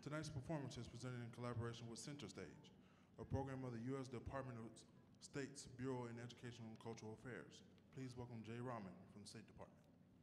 Tonight's performance is presented in collaboration with Center Stage, a program of the U.S. Department of State's Bureau in Educational and Cultural Affairs. Please welcome Jay Rahman from the State Department.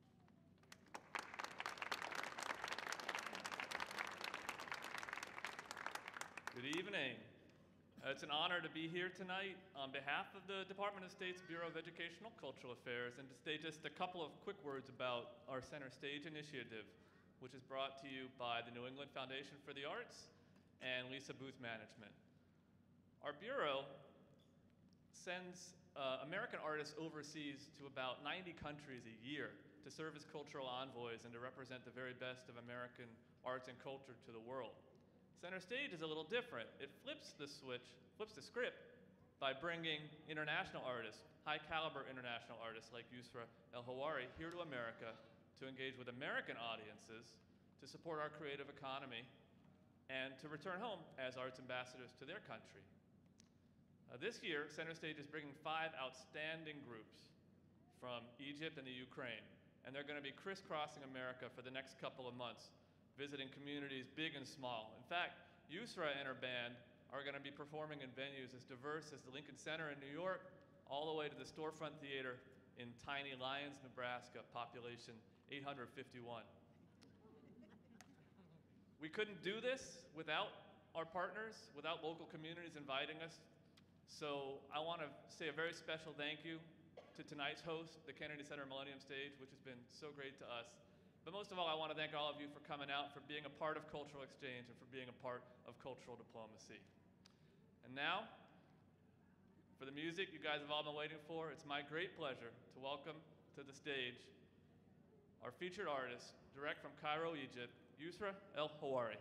Good evening. Uh, it's an honor to be here tonight on behalf of the Department of State's Bureau of Educational Cultural Affairs and to say just a couple of quick words about our Center Stage initiative, which is brought to you by the New England Foundation for the Arts and Lisa Booth Management. Our Bureau sends uh, American artists overseas to about 90 countries a year to serve as cultural envoys and to represent the very best of American arts and culture to the world. Center Stage is a little different. It flips the switch, flips the script by bringing international artists, high caliber international artists like Yusra El Hawari here to America to engage with American audiences, to support our creative economy, and to return home as arts ambassadors to their country. Uh, this year, Center Stage is bringing five outstanding groups from Egypt and the Ukraine, and they're going to be crisscrossing America for the next couple of months visiting communities big and small. In fact, Yusra and her band are going to be performing in venues as diverse as the Lincoln Center in New York, all the way to the Storefront Theater in tiny Lyons, Nebraska, population 851. We couldn't do this without our partners, without local communities inviting us. So I want to say a very special thank you to tonight's host, the Kennedy Center Millennium Stage, which has been so great to us. But most of all, I want to thank all of you for coming out, for being a part of cultural exchange, and for being a part of cultural diplomacy. And now, for the music you guys have all been waiting for, it's my great pleasure to welcome to the stage our featured artist, direct from Cairo, Egypt, Yusra El Hawari.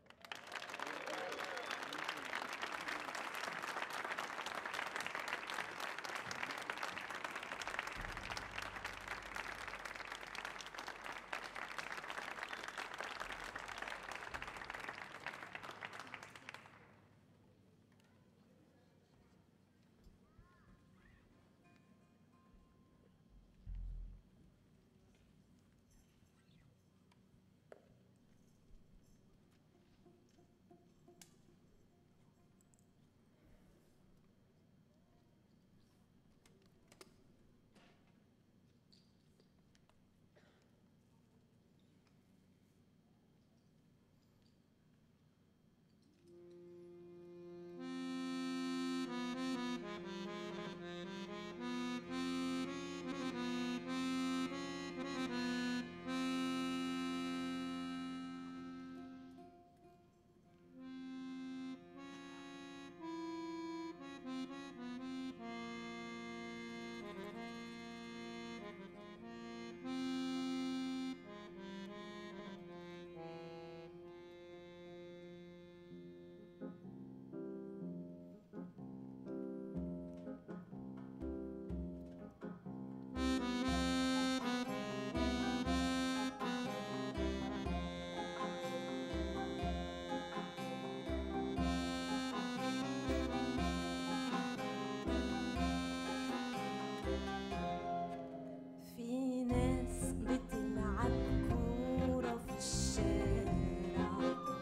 في ناس بتلعب كورة في الشارع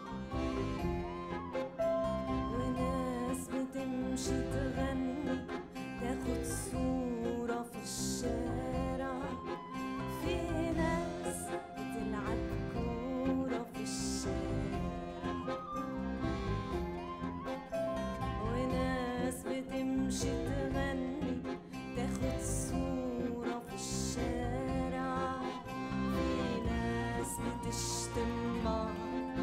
وناس بتمشي تغني تاخد صورة في الشارع في ناس بتلعب كورة في الشارع وناس بتمشي تغني تاخد صورة في الشارع في ناس بتشتم بعض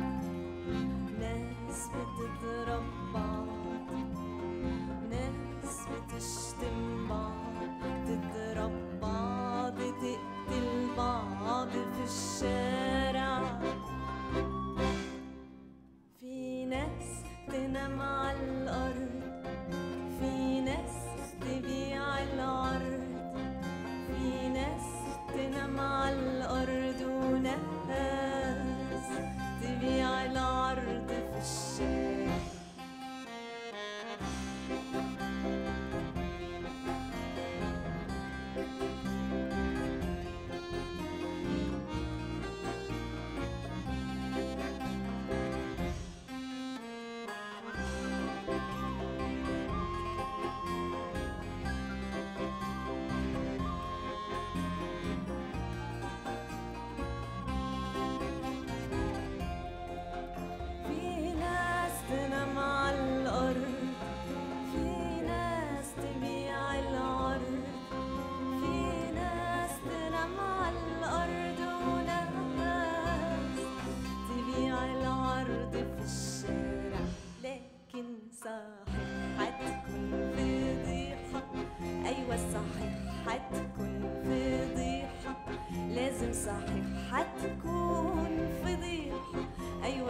ناس بتضرب بعض ناس بتشتم بعض تضرب بعض تقتل بعض في الشارع في ناس تنام على الأرض في ناس تبيع العرض في ناس تنام على الأرض وناس تبيع العرض في الشارع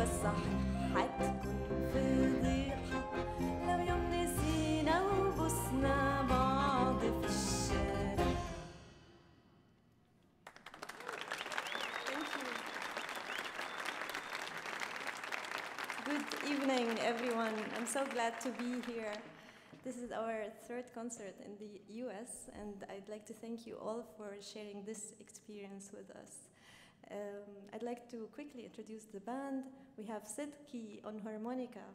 بس صحيح حتكون فضيحة لو يوم نسينا وبوسنا بعض في الشارع Thank you. Good evening, everyone. I'm so glad to be here. This is our third concert in the US, and I'd like to thank you all for sharing this experience with us. Um, I'd like to quickly introduce the band. We have Sidki on harmonica,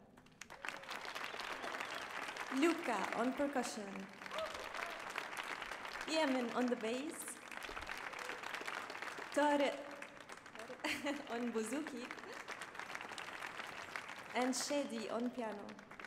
Luca on percussion, Yemen on the bass, Tariq on bouzouki, and Shady on piano.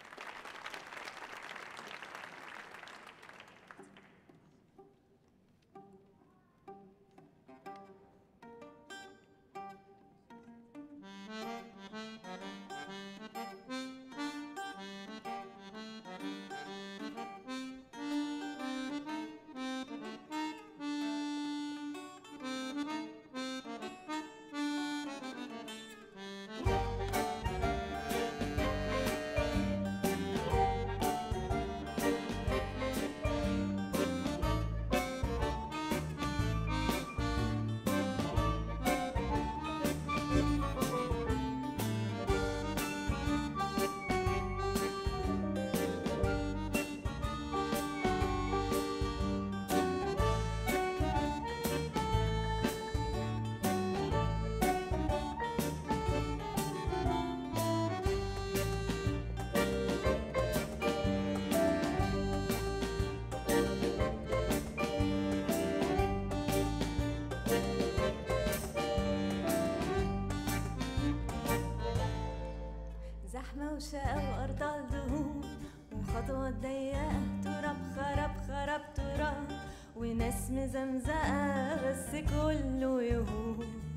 زحمة وشقة وأرض الدهون وخطوات ضيقة تراب خراب خراب تراب وناس مزمزقة بس كله يهون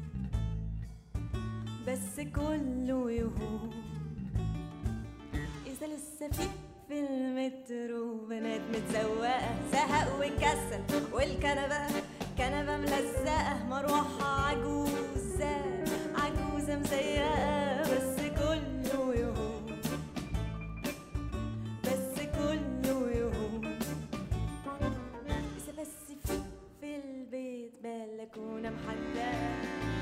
بس كله يهون إذا لسه في في المترو بنات متزوقة زهق وكسل والكنبة كنبة ملزقة مروحة عجوزة عجوزة مزيقة بس كله يهون بس كله يهون إذا بس في في البيت بلكونة محددة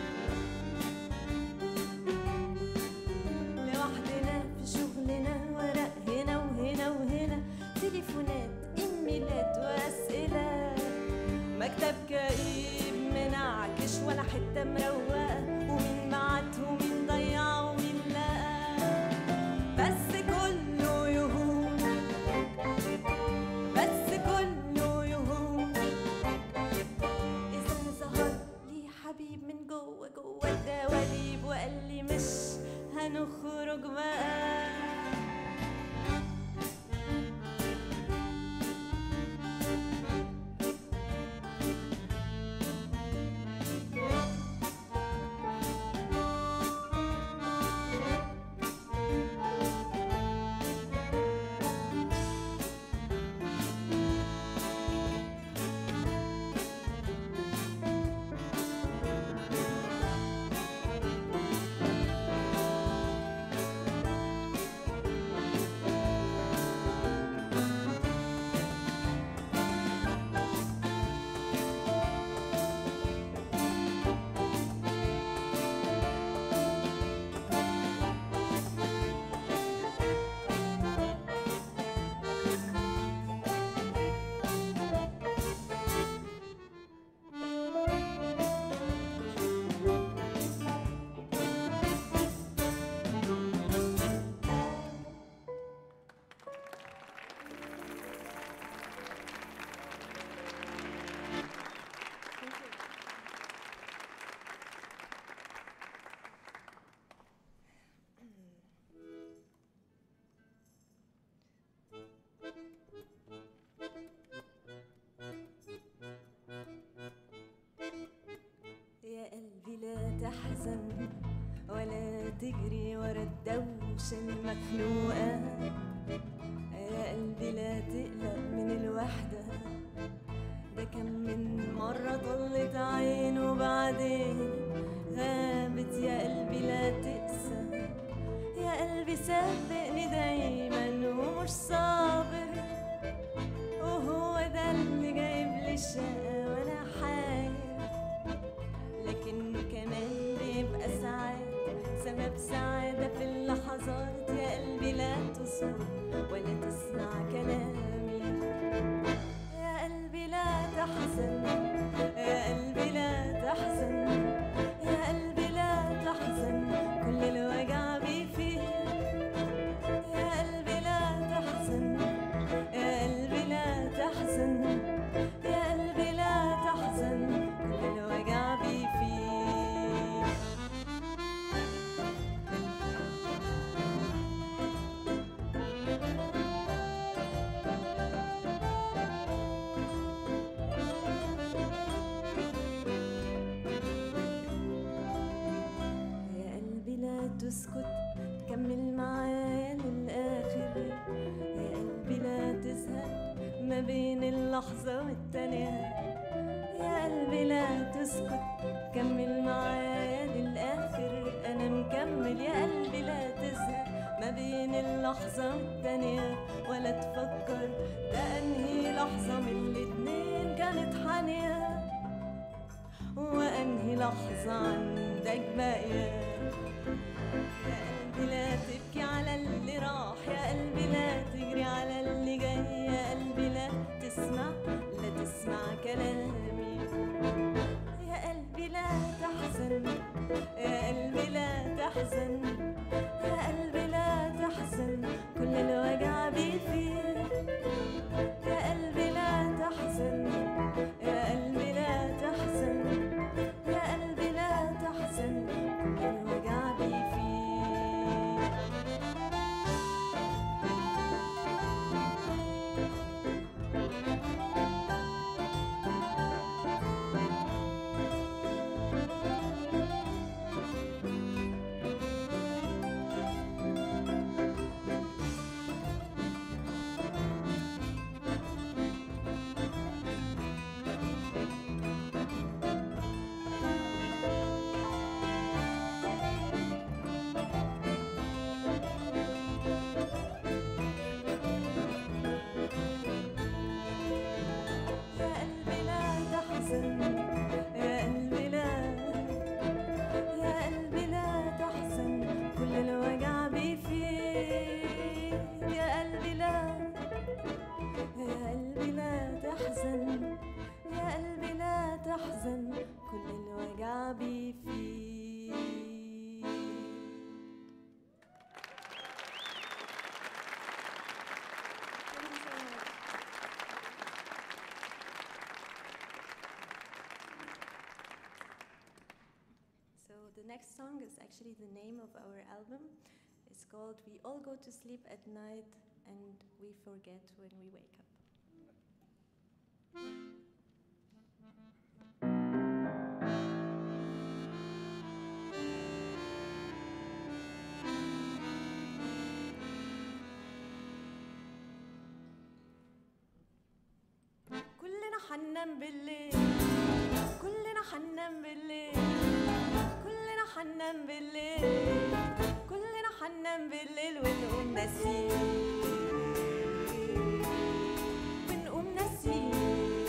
لوحدنا في شغلنا ورق هنا وهنا وهنا تليفونات ايميلات واسئله مكتب كئيب منعكش ولا حته مروقه ومين بعت ومين ضيع ومين لقى بس كله يهون بس كله يهون إذا ظهر لي حبيب من جوه جوه الدواليب وقال لي مش هنخرج بقى يا قلبي لا تحزن ولا تجري ورا الدوشة المخنوقة يا قلبي لا تقلق من الوحدة ده كم من مرة طلت عينه بعدين غابت يا قلبي لا تقسى قلبي سابقني دايما ومش صابر وهو ده اللي جايب لي الشقة وانا حاير لكنه كمان بيبقى ساعات سبب سعادة في اللحظات يا قلبي لا تصبر ولا تسمع كلامي يا قلبي لا تحزن يا قلبي لا تحزن يا قلبي لا تحزن كل الوجع بيفيد يا قلبي لا تحزن يا قلبي لا تحزن يا قلبي لا تحزن كل الوجع بيفيد يا قلبي لا تسكت كمل معايا للآخر يا قلبي لا تزهق ما بين اللحظة والتانية يا قلبي لا تسكت كمل معايا للآخر أنا مكمل يا قلبي لا تزهق ما بين اللحظة والتانية ولا تفكر ده أنهي لحظة من الاتنين كانت حانية وأنهي لحظة عندك باقية يا قلبي لا تبكي على اللي راح يا قلبي لا تجري على اللي جاي يا قلبي لا تسمع لا تسمع كلامي يا قلبي لا تحزن يا قلبي لا تحزن يا قلبي لا تحزن كل الوجع بيفيد يا قلبي لا تحزن يا قلبي لا تحزن يا قلبي لا تحزن كل الوجع بيفيد يا قلبي لا تحزن يا قلبي لا يا قلبي لا تحزن كل الوجع بيفيد يا قلبي لا يا قلبي لا تحزن يا قلبي لا تحزن كل الوجع بيفيد Thank you so much. So the next song is actually the name of our album. It's called We All Go to Sleep at Night and We Forget When We Wake Up. كلنا حننام بالليل كلنا حننام بالليل كلنا حننام بالليل كلنا حننام بالليل ونقوم ناسيين ونقوم ناسيين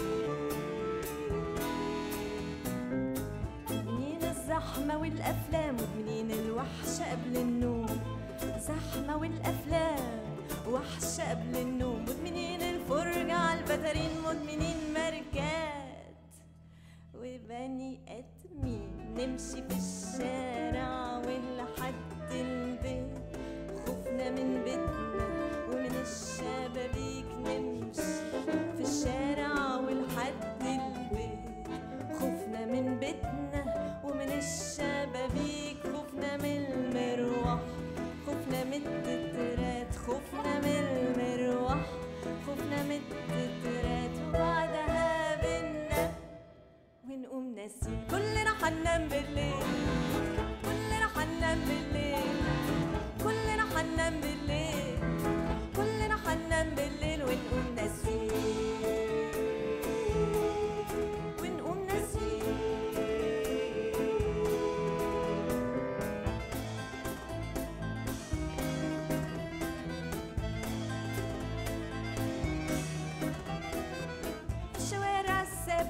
منين الزحمة والأفلام ومنين الوحشة قبل النوم زحمة والأفلام وحشة قبل النوم مدمنين الفرجة على البتارين مدمنين ماركات وبني آدمين نمشي في الشارع ولحد البيت خوفنا من بيتنا ومن الشبابيك نمشي في الشارع ولحد البيت خوفنا من بيتنا ومن الشبابيك خوفنا من المروح خوفنا من التترات خوفنا من المروح خوفنا من التترات وبعدها بننام ونقوم ناسين كلنا حننام بالليل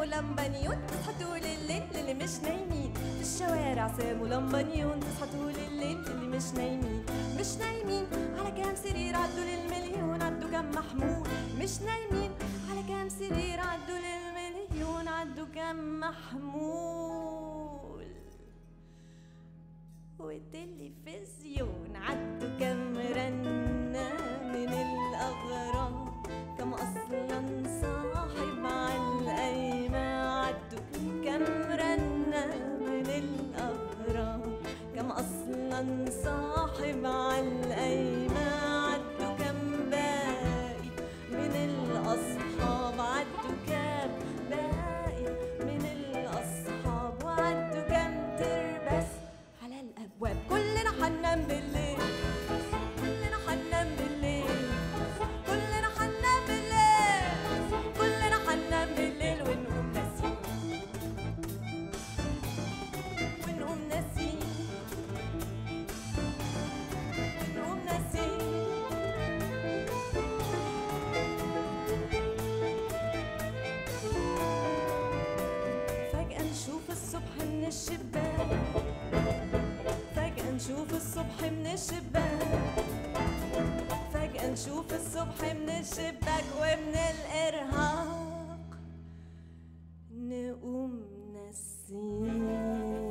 ساموا لمبانيون تصحى طول الليل اللي مش نايمين في الشوارع ساموا لمبانيون تصحى طول الليل اللي مش نايمين مش نايمين على كام سرير عدوا للمليون عدوا كام محمول مش نايمين على كام سرير عدوا للمليون عدوا كام محمول والتلفزيون عدوا كم رنة من الأغراض كم أصلا صاحب عالقايمة عدوا كم رنة من الأغراض كم أصلا صاحب عالقايمة عدوا كم باقي من الأصحاب عدوا كم باقي من الأصحاب وعدوا كم تربس على الأبواب كلنا حننام بالليل كلنا حننام بالليل كلنا حننام بالليل كلنا حننام بالليل ونقوم ناسيين ونقوم ناسيين ونقوم ناسيين فجأة نشوف الصبح من الشباك فجأة نشوف الصبح من الشباك فجأة نشوف الصبح من الشباك ومن الإرهاق نقوم ناسين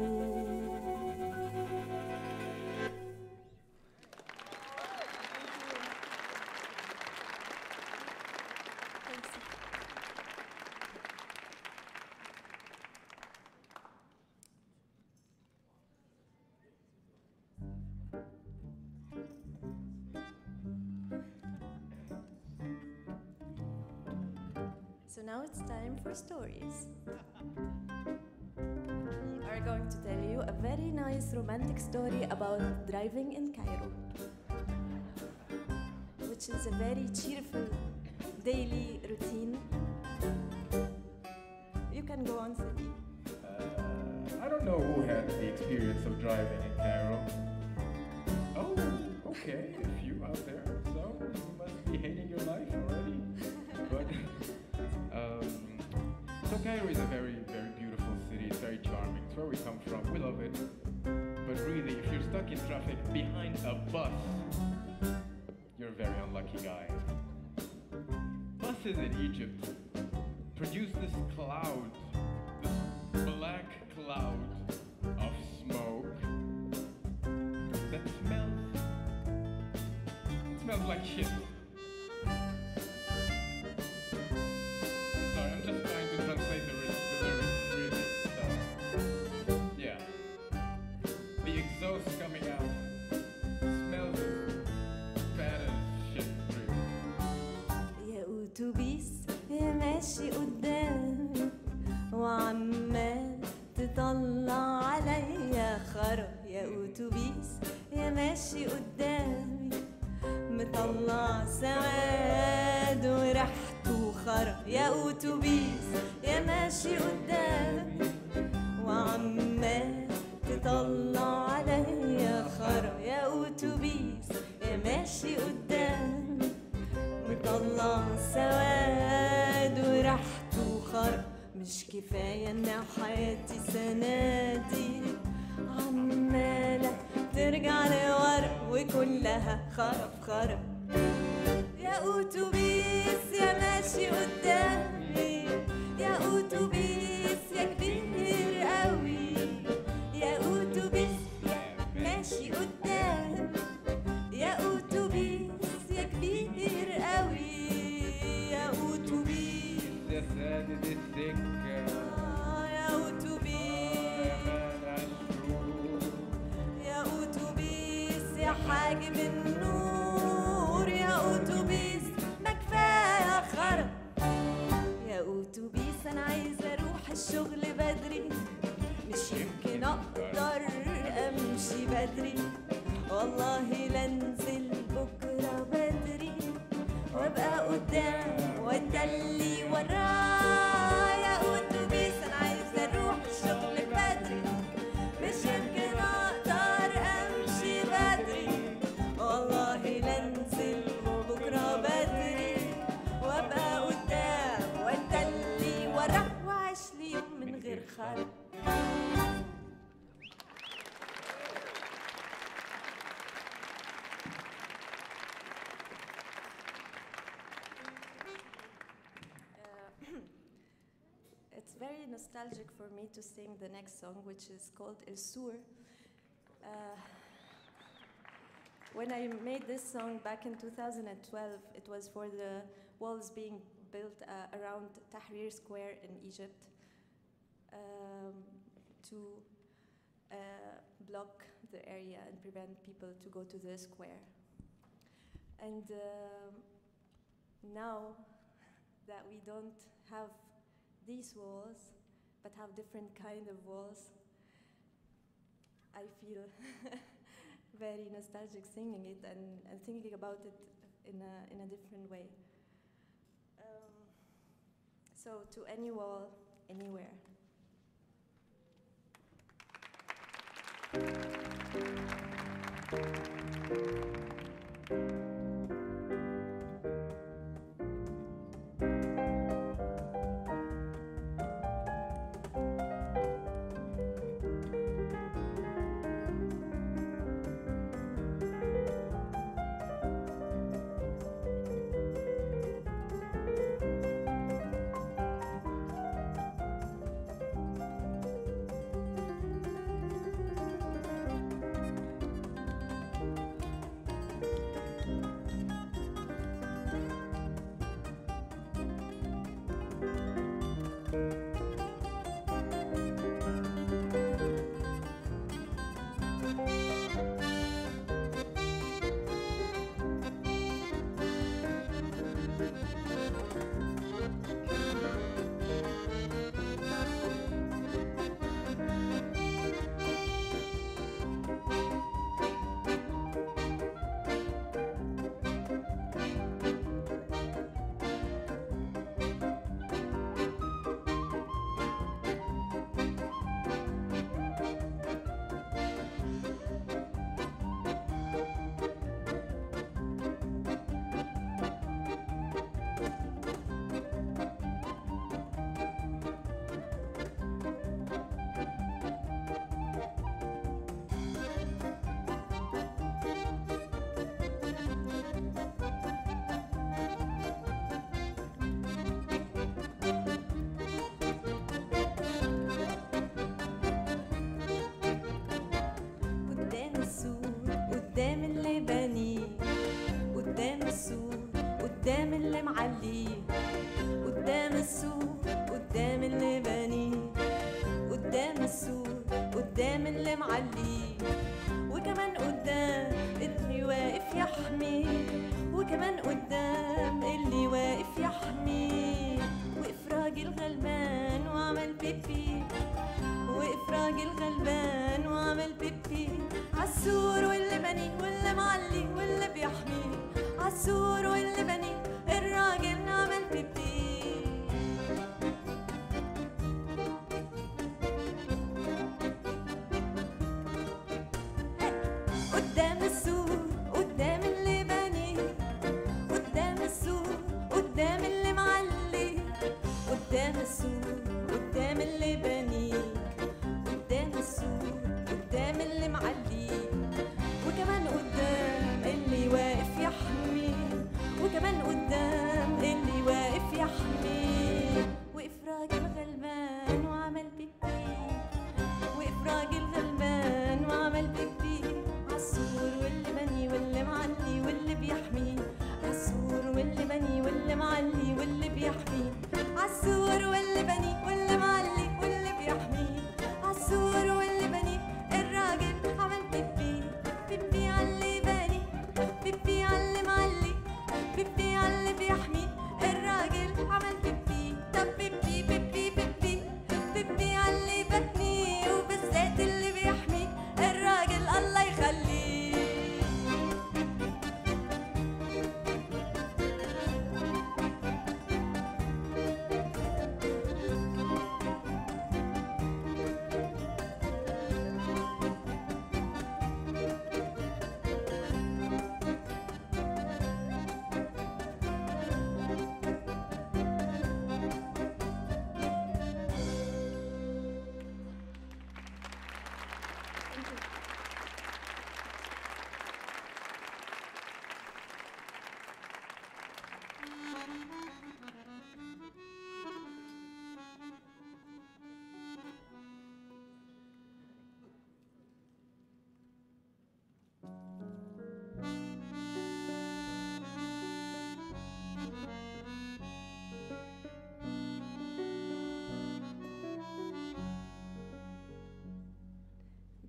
So now it's time for stories. We are going to tell you a very nice romantic story about driving in Cairo, which is a very cheerful daily routine. You can go on, Sadi. Uh, I don't know who had the experience of driving in Cairo. Oh, okay, a few out there. So you must be hating your life already. But um, so Cairo is a very, very beautiful city. It's very charming. It's where we come from. We love it. But really, if you're stuck in traffic behind a bus, you're a very unlucky guy. Buses in Egypt produce this cloud, this black cloud of smoke that smells. It smells like shit. I'm sorry, I'm just trying to translate the, ry- the lyrics, really. So, yeah. The exhaust coming out smells as bad as shit, really. يا أوتوبيس يا ماشي قدامي وعمال تطلع عليا خرا يا أوتوبيس يا ماشي قدامي مطلع سواد وريحته خرا يا أوتوبيس يا ماشي قدامي وعمال تطلع عليا خرا يا أوتوبيس يا ماشي قدامي مطلع سواد وريحته خرا مش كفاية ان حياتي سنادي عمالة ترجع لورا وكلها خرب خرب يا أوتوبيس يا ماشي قدامي يا أوتوبيس يا كبير قوي يا أوتوبيس يا ماشي قدامي يا أوتوبيس يا كبير قوي يا أوتوبيس يا سادة السكة آه يا أوتوبيس أمان عالشوق يا أوتوبيس يا حاجب النور يا أوتوبيس ما كفاية خرب يا أوتوبيس أنا عايزة أروح الشغل بدري مش يمكن أقدر أمشي بدري والله لانزل بكرة بدري وأبقى قدام وأتلي وراه يا أوتوبيس أنا عايزة أروح الشغل بدري مش يمكن اقدر امشي بدري والله لانزل بكره بدري وابقى قدام واتلي ورا واعيش nostalgic for me to sing the next song, which is called El Sur. Uh, when I made this song back in 2012, it was for the walls being built uh, around Tahrir Square in Egypt um, to uh, block the area and prevent people to go to the square. And um, now that we don't have these walls, but have different kind of walls, I feel very nostalgic singing it and, and thinking about it in a, in a different way. Um, so to any wall, anywhere. قدام السور قدام اللي بنيه قدام السور قدام اللي معليه قدام السور قدام اللي بنيه قدام السور قدام اللي معليه وكمان قدام اللي واقف يحميه وكمان قدام اللي واقف يحميه وقف راجل غلبان وعمل بيبي وقف راجل غلبان وعمل بيبي عالسور واللي بني واللي معلي واللي بيحمي عالسور واللي بني الراجل عمل بيبي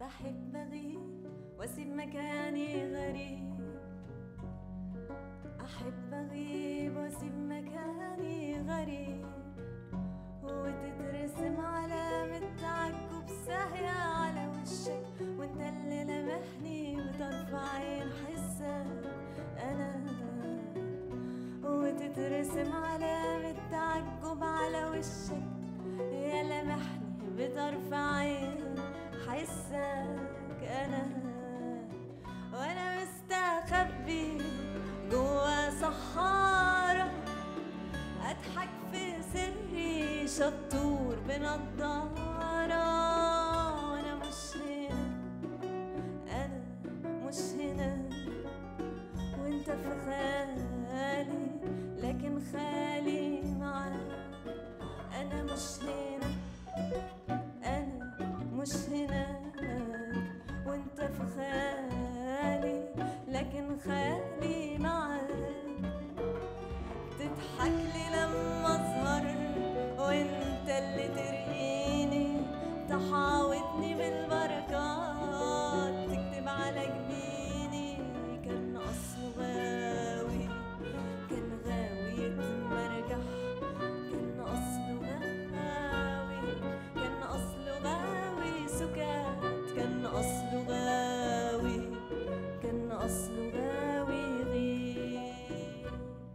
بحب أغيب وأسيب مكاني غريب أحب أغيب وأسيب مكاني غريب وتترسم علامة تعجب ساهية على وشك وانت اللي لمحني وترفع عين حسك أنا وتترسم علامة تعجب على وشك يا لمحني بطرف عين حسك أنا وأنا مستخبي جوا صحارى أضحك في سري شطور بنضارة وأنا مش هنا أنا مش هنا وأنت في خالي لكن خالي معاك أنا مش هنا أنا مش هنا وأنت في خالي لكن خالي معاك تضحك لي لما اظهر وانت اللي ترقيني تحاوطني بالبركات تكتب على جبيني كان اصله غاوي كان غاوي يتمرجح كان اصله غاوي كان اصله غاوي سكات كان اصله غاوي كان اصله غاوي غيب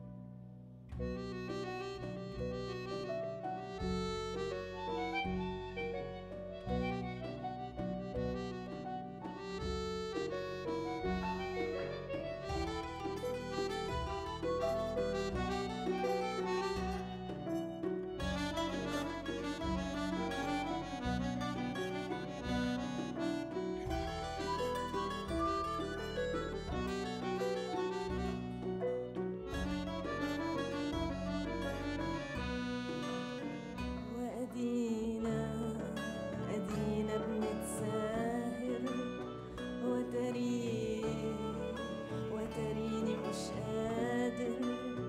وأدينا أدينا بنتساهر وتري وتريني مش قادر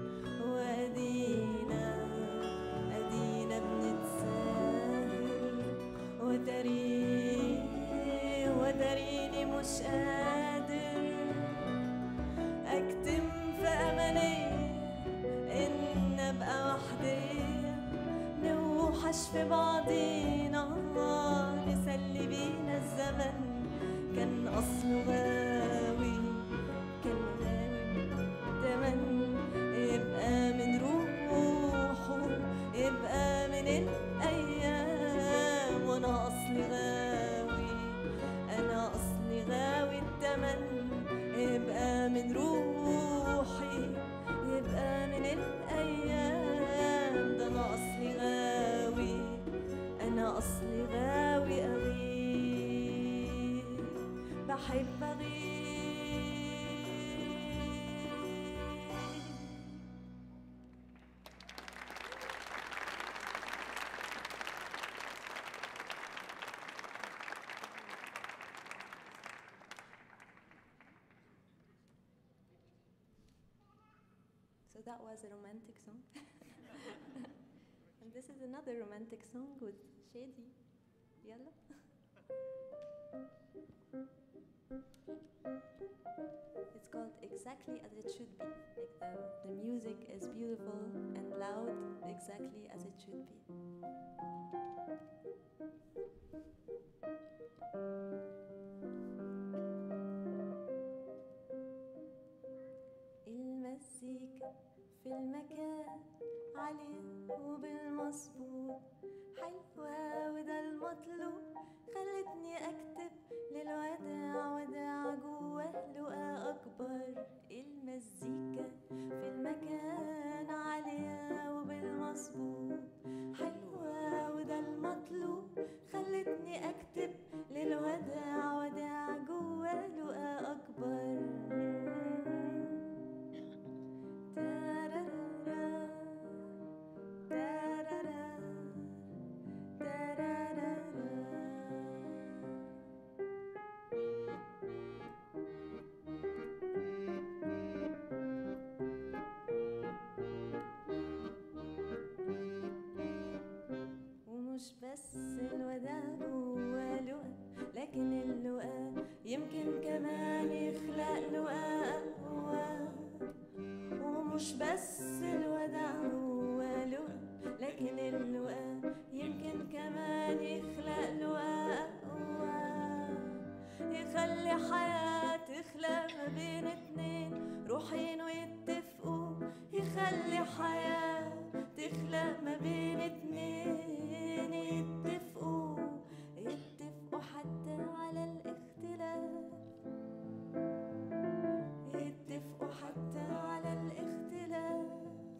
وأدينا أدينا بنتساهر وتري وتريني مش قادر أكتم في أملي إن أبقى وحدي نوحش في بعضينا نسلي بينا الزمن كان أصله غاوي كان غاوي تمن يبقى من روحه يبقى من الأيام وأنا أصلي غاوي أنا أصلي غاوي التمن يبقى من روحي يبقى من الأيام ده أنا أصلي غاوي أنا أصلي غاوي أغيب بحب أغيب So that was a romantic song. and this is another romantic song with Shady. Yalla. It's called Exactly as It Should Be. Like the, the music is beautiful and loud, exactly as it should be. المزيكا في المكان عليه وبالمظبوط حلوة وده المطلوب خلتني أكتب للوداع وداع جواه لقى أكبر المزيكا في المكان عليها وبالمظبوط حلوة وده المطلوب خلتني أكتب للوداع وداع جواه لقى أكبر تارارارا، تارارا، تارارارا. يمكن كمان يخلق له أقوى ومش بس الوداع هو لقى لكن اللقاء يمكن كمان يخلق له أقوى يخلي حياة تخلق ما بين اتنين روحين ويتفقوا يخلي حياة تخلق ما بين اتنين يتفقوا يتفقوا حتى على الاختلاف يتفقوا حتى على الاختلاف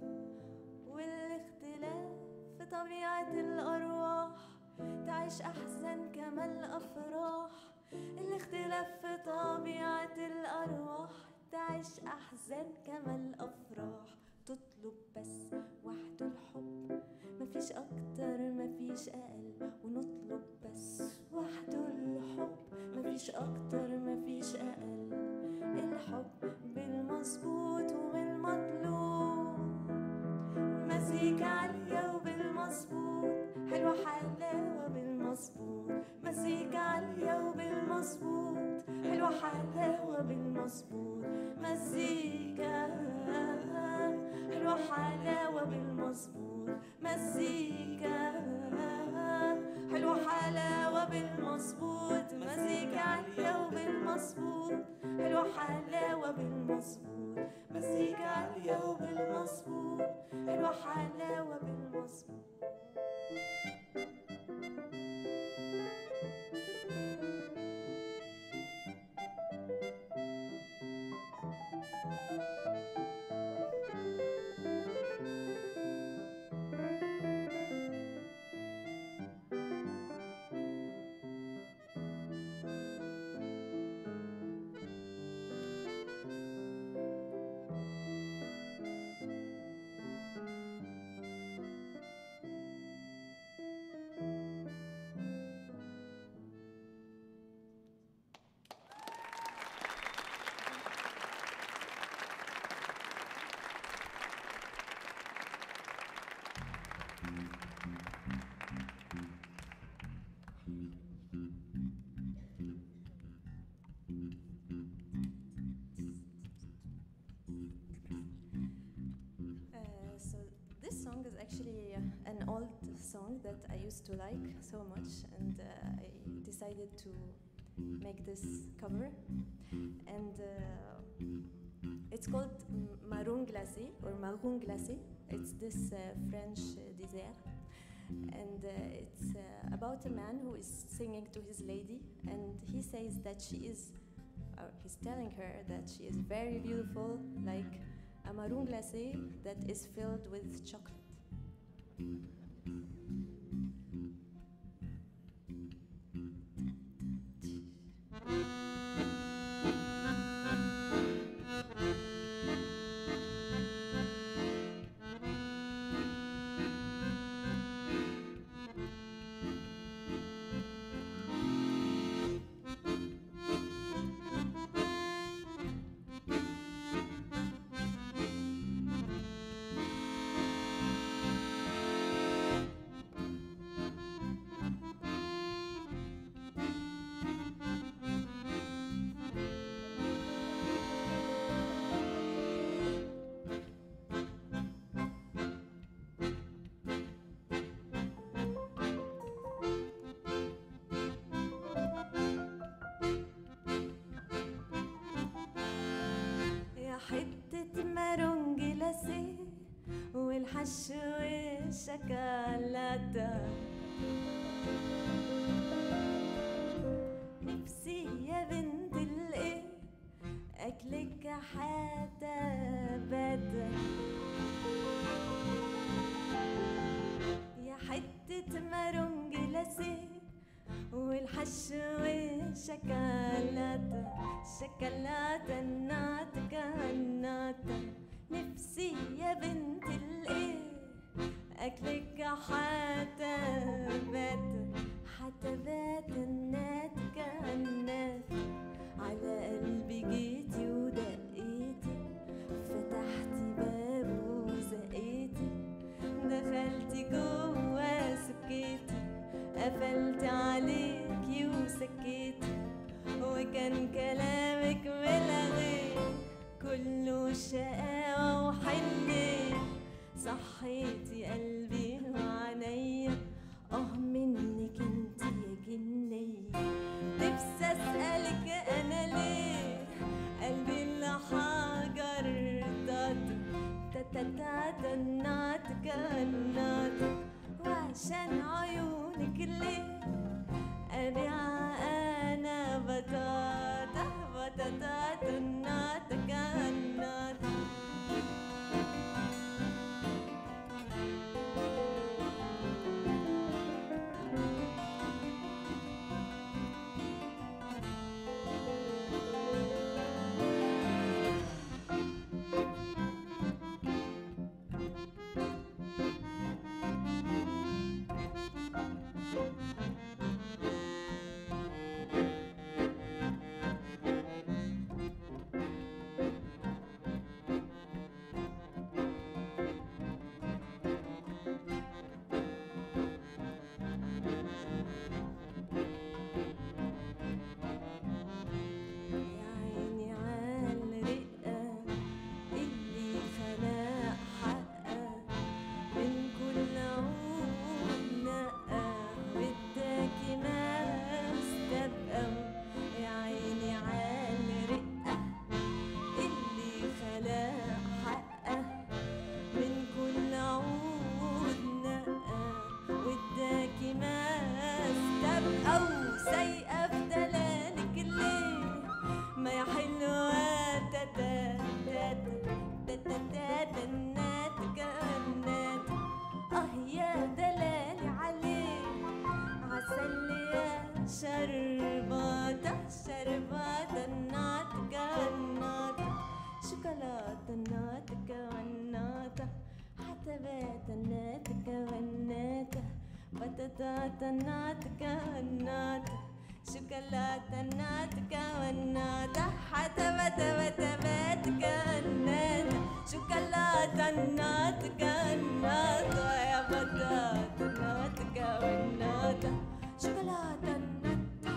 والاختلاف في طبيعة الأرواح تعيش أحزان كما الأفراح الاختلاف في طبيعة الأرواح تعيش أحزان كما الأفراح تطلب بس وحده الحب مفيش أكتر مفيش أقل ونطلب بس وحده الحب مفيش أكتر مفيش أقل الحب بالمظبوط وبالمطلوب مزيكا عالية وبالمظبوط حلوة حلاوة بالمظبوط مزيكا عالية وبالمظبوط حلوة حلاوة بالمظبوط مزيكا حلوة حلاوة بالمظبوط مزيكا حلوة حلاوة بالمظبوط مزيكا عالية وبالمظبوط حلوة حلاوة بالمظبوط مزيكا عالية وبالمظبوط حلوة حلاوة بالمظبوط Uh, so this song is actually an old song that I used to like so much, and uh, I decided to make this cover. And uh, it's called M- Marron Glacé or Marron Glacé. It's this uh, French uh, dessert, and uh, it's uh, about a man who is singing to his lady, and he says that she is. Or he's telling her that she is very beautiful, like a maroon glacé that is filled with chocolate. يا حتة مارون جلاسي والحش والشوكولاتة نفسي يا بنت الايه اكلك حتى بدا يا حتة مارون جلاسي والحش والشوكولاتة شوكولاتة الناتكة الناتة نفسي يا بنت الايه اكلك حتى بات حتى بات الناتكة الناتة على قلبي جيتي ودقيتي فتحتي باب وزقيتي دخلتي جوا سكيتي قفلت عليكي وسكيتي وكان كله شقاوة وحنة صحيتي قلبي وعينيا اه منك انت يا جنية نفسي اسألك انا ليه قلبي اللي حجر تاتا نات كنات وعشان عيونك ليه انا انا بطاطا بطاطا نات كنات يا عيني عالرقة اللي خلق حقه من كل عود نقى واداكي ما استبقى يا عيني عالرقة اللي خلق حقه من كل عود نقى واداكي ما استبقى وسايقة في دلالك الليل ما يا حلوة تاتا تاتا تاتا تاتا نات كنات اه يا دلالي عليك عسل يا شرباتة شرباتة نات كنات شوكولاتة نات كناتة حتبات نات كناتة بطاطا نات كناتة شوكولاتة نات كناتة حتبت بتبات كناتة شوكولاتة نات كناتة يا بطاطا نات كناتة شوكولاتة نات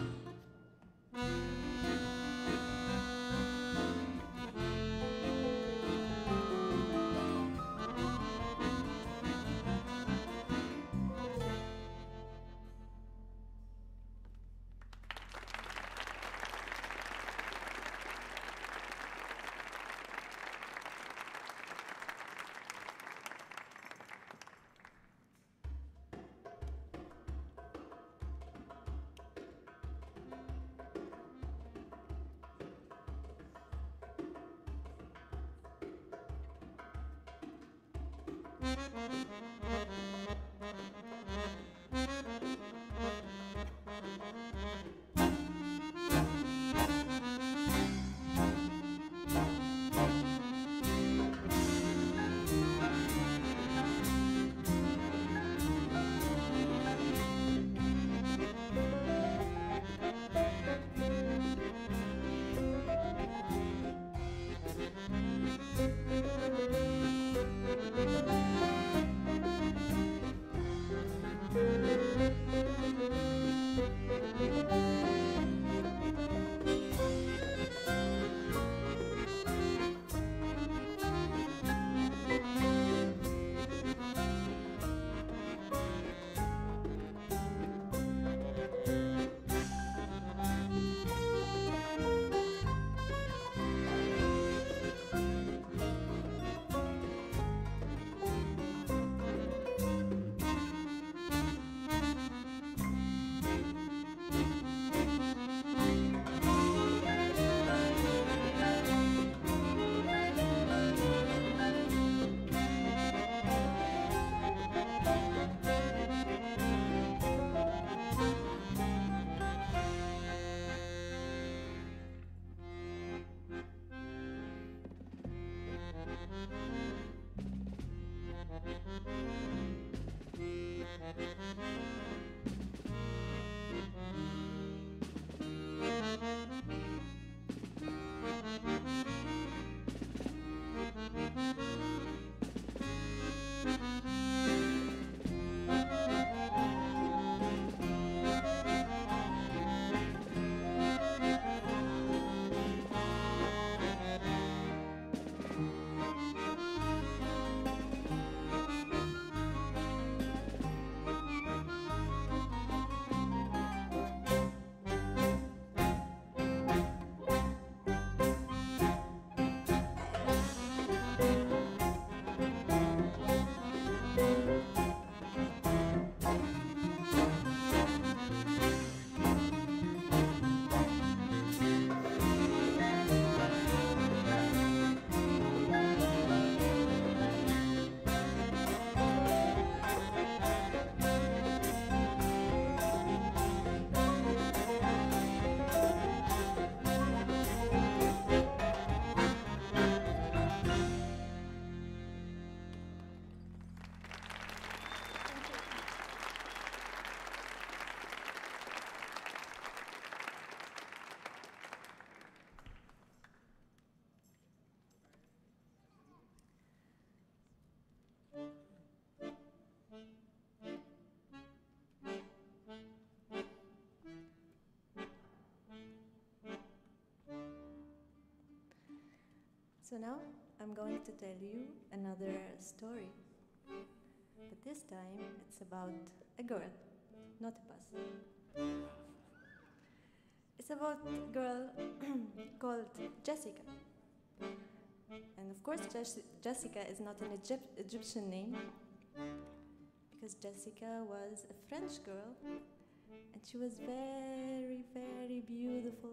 So now I'm going to tell you another story. But this time it's about a girl, not a bus. It's about a girl called Jessica. And of course, Jes- Jessica is not an Egypt- Egyptian name because Jessica was a French girl and she was very, very beautiful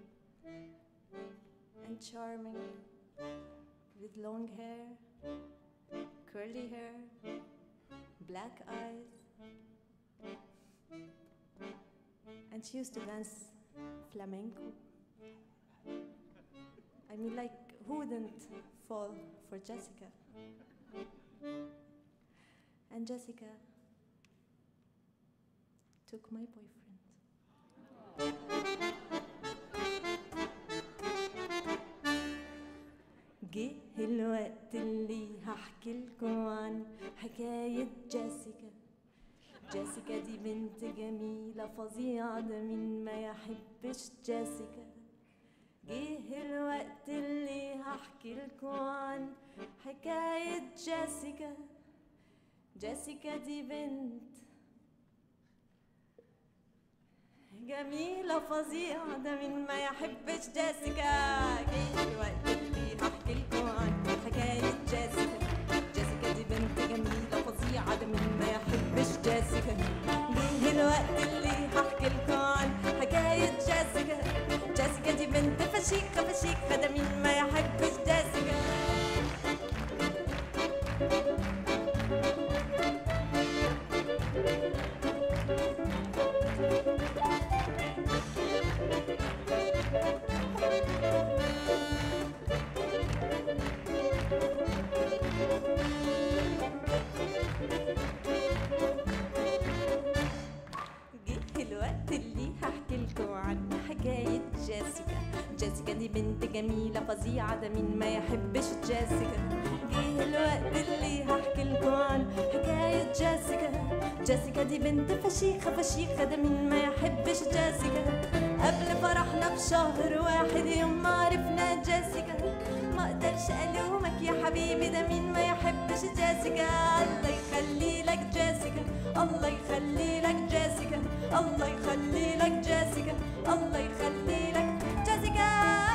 and charming with long hair, curly hair, black eyes. And she used to dance flamenco. I mean, like, who wouldn't fall for Jessica? And Jessica took my boyfriend. جه الوقت اللي هحكي لكم عن حكاية جيسيكا جيسيكا دي بنت جميلة فظيعة ده مين ما يحبش جيسيكا جه الوقت اللي هحكي لكم عن حكاية جيسيكا جيسيكا دي بنت جميلة فظيعة ده مين ما يحبش جيسيكا جه الوقت اللي هحكي لكم عن حكاية جيسيكا جيسيكا دي بنت جميلة فظيعة ده مين ما يحبش جيسيكا جه الوقت اللي هحكي لكم عن حكاية جيسيكا جيسيكا دي بنت فشيخة فشيخة ده مين ما يحبش جيسيكا جه الوقت اللي هحكي لكم عن حكاية جيسيكا جيسيكا دي بنت جميلة فظيعة ده مين ما يحبش جيسيكا جه الوقت اللي هحكي لكم عن حكاية جيسيكا جيسيكا دي بنت فشيخة فشيخة ده مين ما يحبش جيسيكا قبل فرحنا بشهر واحد يوم ما عرفنا جيسيكا ما اقدرش الومك يا حبيبي ده مين ما يحبش جيسيكا الله يخلي لك جيسيكا الله يخلي لك جيسيكا الله يخلي لك جيسيكا الله يخلي لك جيسيكا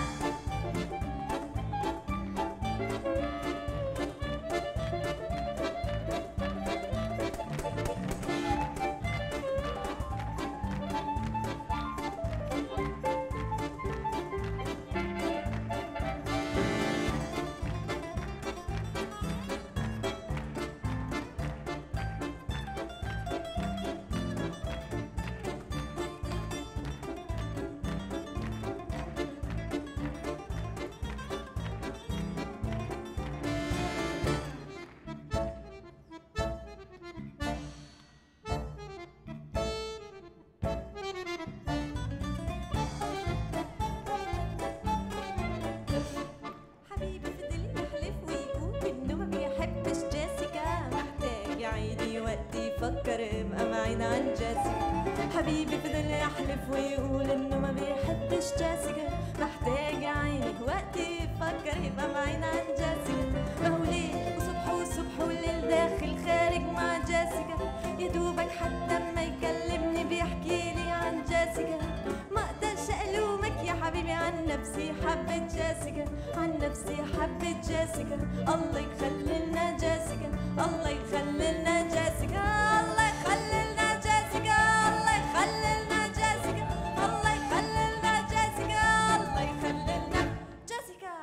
حبيبي فضل يحلف ويقول انه ما بيحبش جيسيكا محتاج عيني وقت يفكر يبقى معينا عن جيسيكا حبيبي فضل يحلف ويقول انه ما بيحبش جيسيكا محتاج عيني وقت يفكر يبقى معينا عن جيسيكا ما هو ليل وصبح والصبح والليل داخل خارج مع جيسيكا يا دوبك حتى ما يكلمني بيحكي لي عن جيسيكا ما اقدرش الومك يا حبيبي عن نفسي حبيت جيسيكا عن نفسي حبيت جيسيكا الله يخلي لنا جيسيكا الله يخلي لنا جيسيكا الله يخلي لنا جيسيكا الله يخلي لنا جيسيكا الله يخلي لنا جيسيكا الله يخلي لنا جيسيكا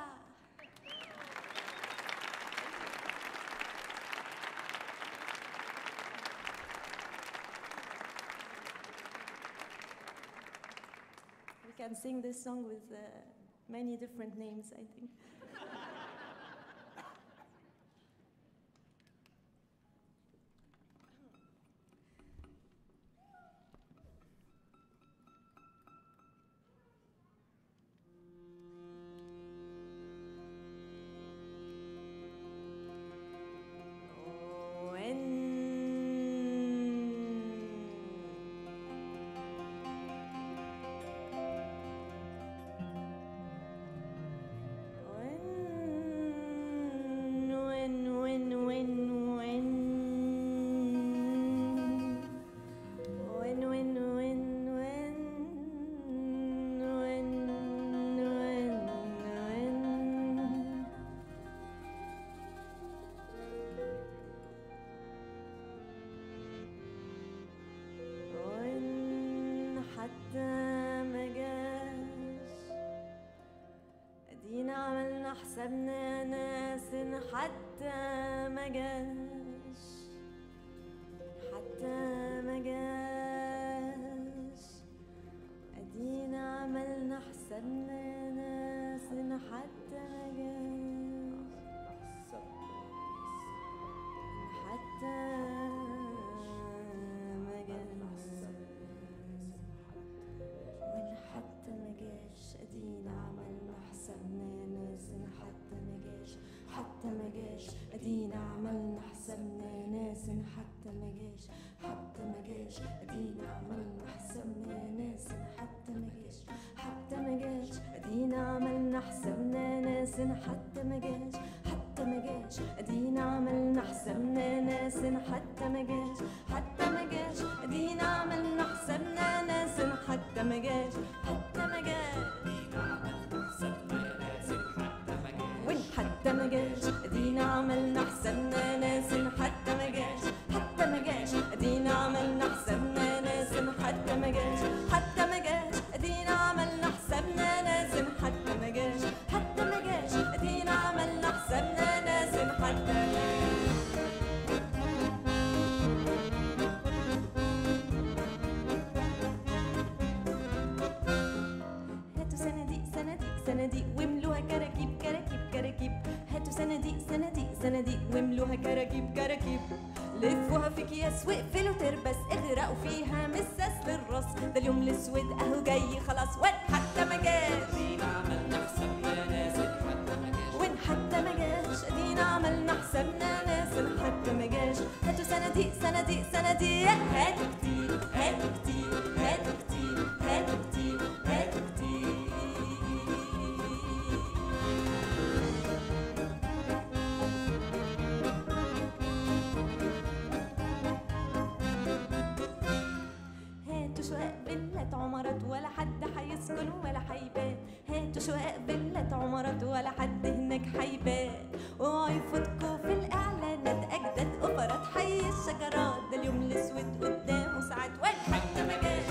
We can sing this song with uh, many different names, I think. When حسبنا ناس حتى ما جاش حتى ما جاش ادينا عملنا حسبنا ناس حتى ما جاش حتى ما جاش ولا حتى ما جاش ادينا عملنا حسابنا ناس حتى ما جاش حتى ما جاش ادينا عملنا حسابنا ناس حتى ما جاش حتى ما جاش ادينا عملنا حسابنا ناس حتى ما جاش حتى ما جاش ادينا عملنا حسابنا ناس حتى ما جاش حتى ما جاش ادينا عملنا حسابنا ناس حتى ما جاش حتى ما جاش ادينا عملنا حسابنا ناس حتى ما جاش حتى ما جاش وين حتى ما جاش ادينا عملنا حسابنا ناس حتى ما جاش حتى ما جاش ادينا عملنا حسابنا ناس حتى ما جاش حتى ما جاش ادينا عملنا حسابنا ناس حتى ما جاش حتى ما جاش ادينا عملنا حسابنا ناس حتى ما جاش هاتوا صناديق صناديق صناديق واملوها كراكيب كراكيب كراكيب هاتوا صناديق صناديق صناديق واملوها كراكيب كراكيب لفوها في اكياس واقفلوا تربس اغرقوا فيها مساس للراس ده اليوم الاسود اهو جاي خلاص وين حتى ما جاش وين حتى ما جاش ادينا عملنا حسابنا ناس حتى ما جاش هاتوا صناديق صناديق صناديق هاتوا كتير هاتوا كتير هاتوا كتير هاتوا كتير هاتوا كتير هاتوا شقق فيلات عمارات ولا حد هيسكن ولا هيبان هاتوا شقق فيلات عمارات ولا حد هناك هيبان اوعوا يفوتكوا في الاعلانات اجدد اوفرات حي الشجرات ده اليوم الاسود قدامه ساعات وين حتى ما جاش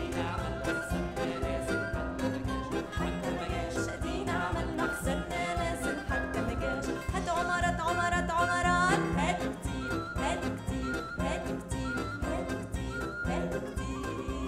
حتى ما جاش ادينا عملنا حسابنا ناس حتى ما جاش هاتوا عمارات عمارات عمارات هاتوا كتير هاتوا كتير هاتوا كتير هاتوا كتير هاتوا كتير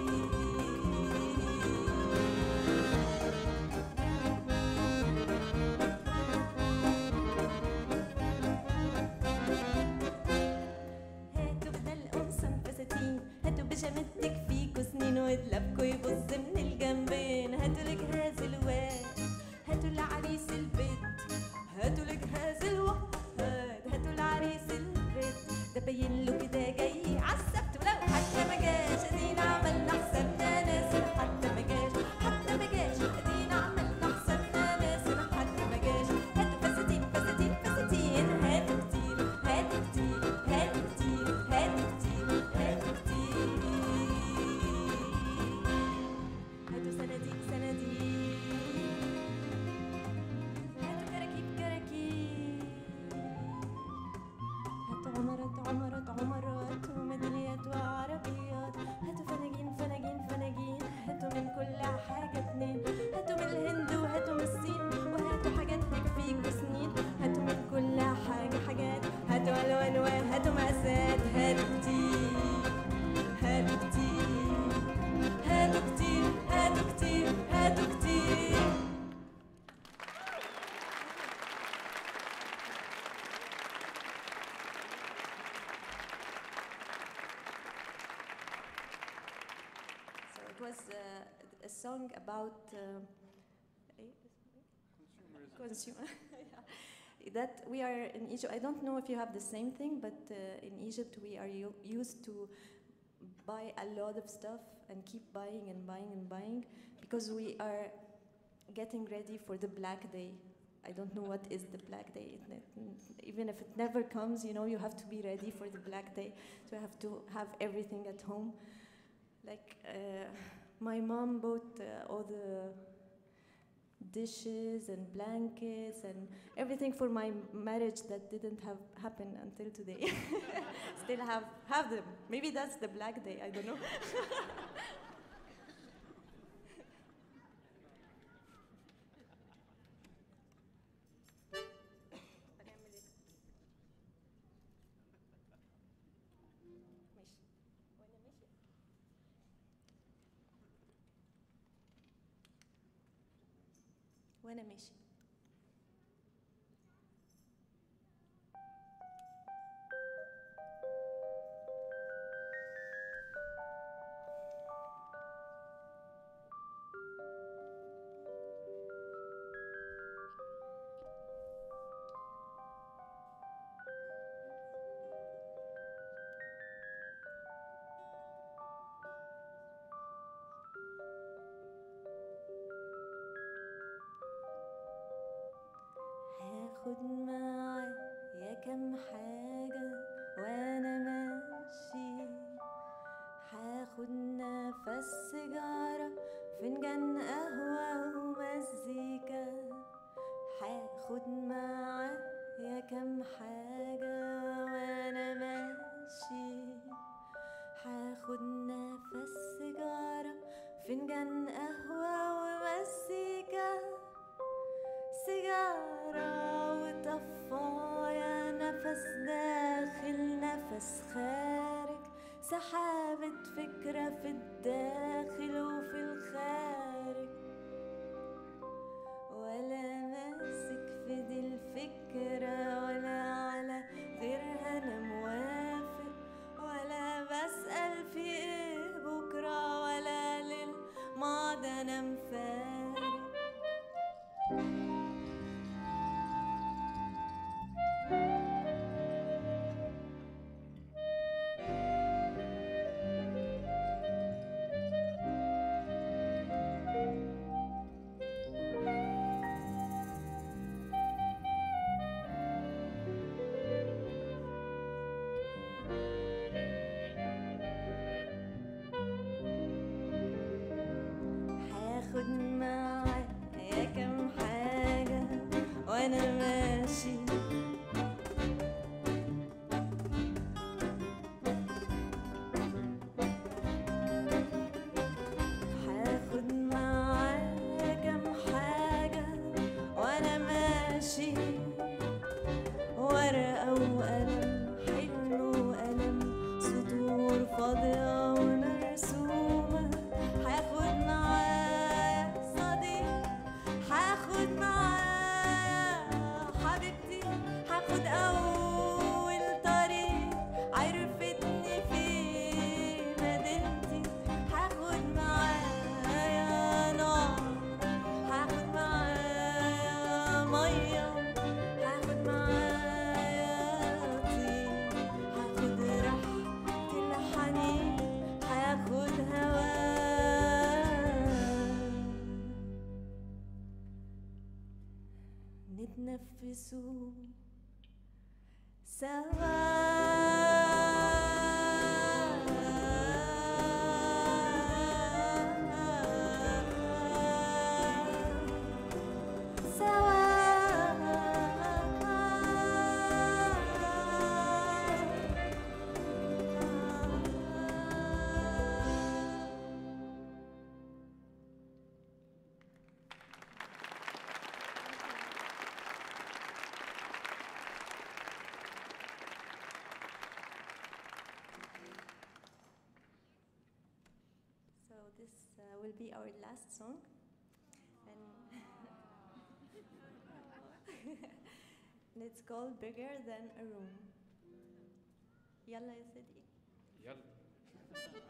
هاتوا بدل قمصان فساتين هاتوا بيجامتك فيكوا سنين ودلبكوا يبص من الجنبين هاتوا لجهاز الواد هاتوا لعريس البيت هاتوا لجهاز الواد هاتوا لعريس البيت ده باين له كده جاي عالسبت ولو حتى ما جاش ادينا عملنا حسابنا ناس حتى ما جاش حتى ما جاش ادينا عملنا حسابنا ناس حتى ما جاش هاتوا فساتين فساتين فساتين هاتوا كتير هاتوا كتير هاتوا كتير هاتوا كتير هاتوا كتير هاتوا صناديق صناديق هاتوا كراكيب كراكيب هاتوا عمارات عمارات عمارات وميداليات وعربيات هاتوا فناجين فناجين فناجين هاتوا من كل حاجة اتنين هاتوا من الهند وهاتوا من الصين وهاتوا حاجات تكفيكوا سنين هاتوا من كل حاجة حاجات هاتوا ألوان وهاتوا مقاسات هاتوا كتير هاتوا كتير هاتوا كتير هاتوا كتير هاتوا كتير So it was uh, a song about uh, consumer. Yeah. That we are in Egypt. I don't know if you have the same thing, but uh, in Egypt we are u- used to buy a lot of stuff and keep buying and buying and buying because we are getting ready for the Black Day. I don't know what is the Black Day. It ne- Even if it never comes, you know, you have to be ready for the Black Day. So you have to have everything at home. Like uh, my mom bought uh, all the dishes and blankets and everything for my marriage that didn't have happen until today. Still have have them. Maybe that's the black day. I don't know. وانا ماشي هاخد معايا كام حاجة وانا ماشي هاخد نفس سيجارة فنجان قهوة ومزيكا هاخد معايا كام حاجة وانا ماشي هاخد نفس سيجارة فنجان قهوة ومزيكا سيجارة وطفاية نفس داخل نفس خارج سحابة فكرة في الداخل وفي الخارج ولا ماسك في دي الفكرة ولا على غيرها أنا موافق ولا بسأل في إيه بكرة ولا للماضي أنا مفارق هاخد معايا كام حاجة وأنا ماشي هاخد معايا كام حاجة وأنا ماشي ورقة وقلم حلم وقلم سطور فاضية ومرسومة هاخد معايا صديق هاخد معايا حبيبتي هاخد أول طريق عرفتني في مدينتي هاخد معايا نار هاخد معايا مية هاخد معايا طين هاخد راحة الحنين هاخد هوا نتنفسوا سوا So this uh, will be our last song. And, and it's called Bigger Than a Room. يلا يا سيدي يلا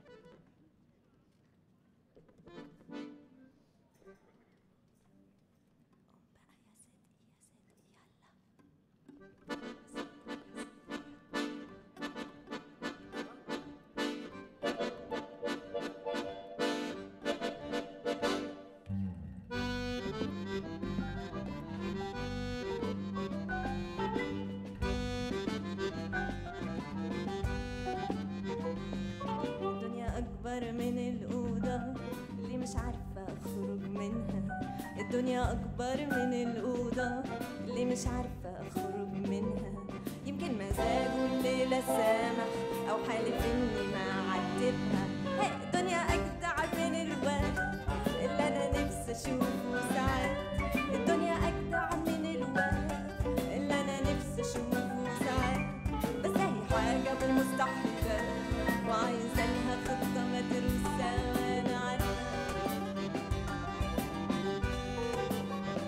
قوم بقى يا سيدي يا سيدي يلا الدنيا أكبر من الأوضة اللي مش عارفة أخرج منها الدنيا أكبر من الأوضة اللي مش عارفة أخرج منها يمكن مزاجه الليلة سامح أو حالف إني ما عاتبها هي الدنيا أجدع من الواد اللي أنا نفسي أشوفه ساعات الدنيا أجدع من الواد اللي أنا نفسي أشوفه ساعات بس هي حاجة بالمستحيل وعايزة لها خطة مدروسة وأنا عارفة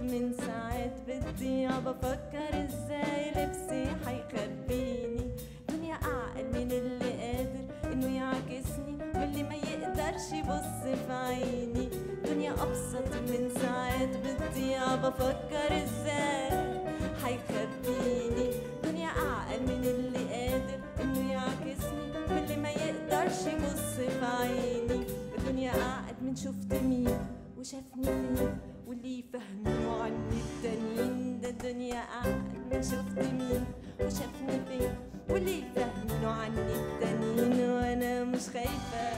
من ساعات بتضيع بفكر ازاي لبسي حيخبيني دنيا اعقل من اللي قادر انه يعكسني واللي ما يقدرش يبص في عيني دنيا ابسط من ساعات بتضيع بفكر ازاي حيخبيني دنيا اعقل من اللي قادر انه يعكسني واللي ما يقدرش يبص في عيني الدنيا قاعد من شفت مين وشافني فين واللي يفهموا عني التانيين ده الدنيا قاعد من شفت مين وشافني فين واللي يفهموا عني التانيين وانا مش خايفه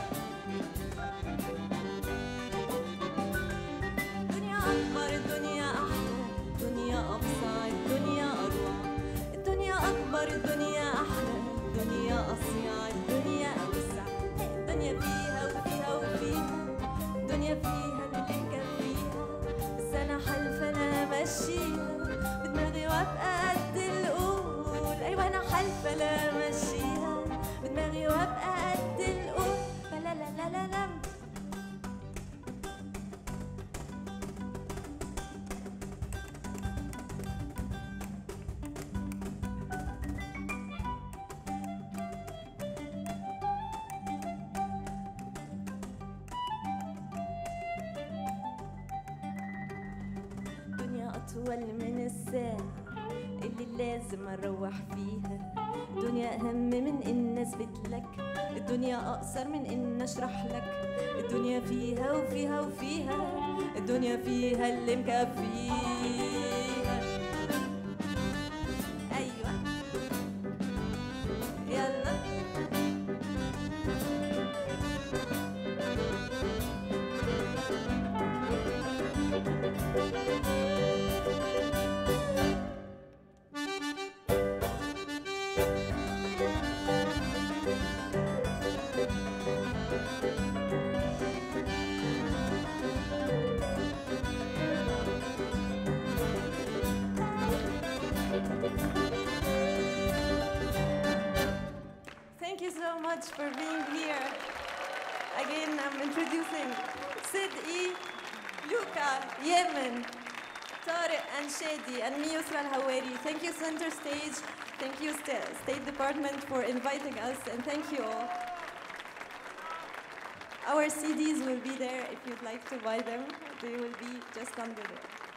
الدنيا أكبر الدنيا أحلى الدنيا أوسع الدنيا أروع الدنيا أكبر الدنيا أحلى الدنيا أصيع الدنيا أوسع الدنيا فيها وفيها وفيها الدنيا فيها اللي مكفيها بس أنا حالفة أنا أمشيها بدماغي وأبقى قد القول أيوة أنا حالفة أنا أمشيها بدماغي وأبقى قد القول لا لا لا لا لا دنيا أطول من الساعة اللي لازم أروح فيها الدنيا أهم من إن أثبت لك الدنيا أقصر من إن أشرح لك الدنيا فيها وفيها وفيها الدنيا فيها اللي مكفيها أيوة يلا Thank you so much for being here. Again, I'm introducing Sid E, Luca, Yemen, Tariq and Shady, and me, Yusra Al-Hawari. Thank you, Center Stage. Thank you, Sta- State Department, for inviting us, and thank you all. Our CDs will be there if you'd like to buy them. They will be just under there.